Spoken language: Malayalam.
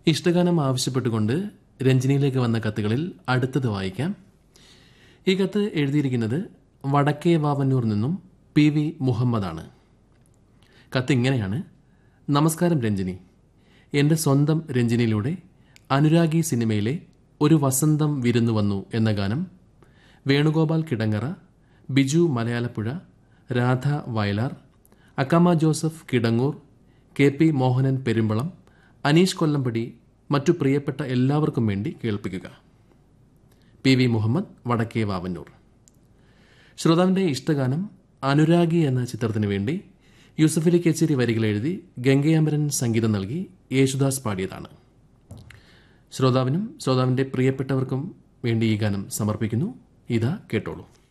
ഇഷ്ടഗാനം ആവശ്യപ്പെട്ടുകൊണ്ട് രഞ്ജിനിയിലേക്ക് വന്ന കത്തുകളിൽ അടുത്തത് വായിക്കാം ഈ കത്ത് എഴുതിയിരിക്കുന്നത് വടക്കേ വാവന്നൂർ നിന്നും പി വി മുഹമ്മദാണ് കത്ത് ഇങ്ങനെയാണ് നമസ്കാരം രഞ്ജിനി എൻ്റെ സ്വന്തം രഞ്ജിനിയിലൂടെ അനുരാഗി സിനിമയിലെ ഒരു വസന്തം വിരുന്നു വന്നു എന്ന ഗാനം Venugopal Kidangara Biju Malayalappuzha Radha Vayalar Akkamma Joseph Kidangoor K P Mohanan Perumbalam Aneesh Kollampady മറ്റു പ്രിയപ്പെട്ട എല്ലാവർക്കും വേണ്ടി കേൾപ്പിക്കുക പി വി മുഹമ്മദ് വടക്കേ വാവന്നൂർ ശ്രോതാവിന്റെ ഇഷ്ടഗാനം അനുരാഗി എന്ന ചിത്രത്തിനു വേണ്ടി യൂസഫലി കേച്ചേരി വരികൾ എഴുതി ഗംഗയാമരൻ സംഗീതം നൽകി യേശുദാസ് പാടിയതാണ് ശ്രോതാവിനും ശ്രോതാവിന്റെ പ്രിയപ്പെട്ടവർക്കും വേണ്ടി ഈ ഗാനം സമർപ്പിക്കുന്നു ഇതാ കേട്ടോളൂ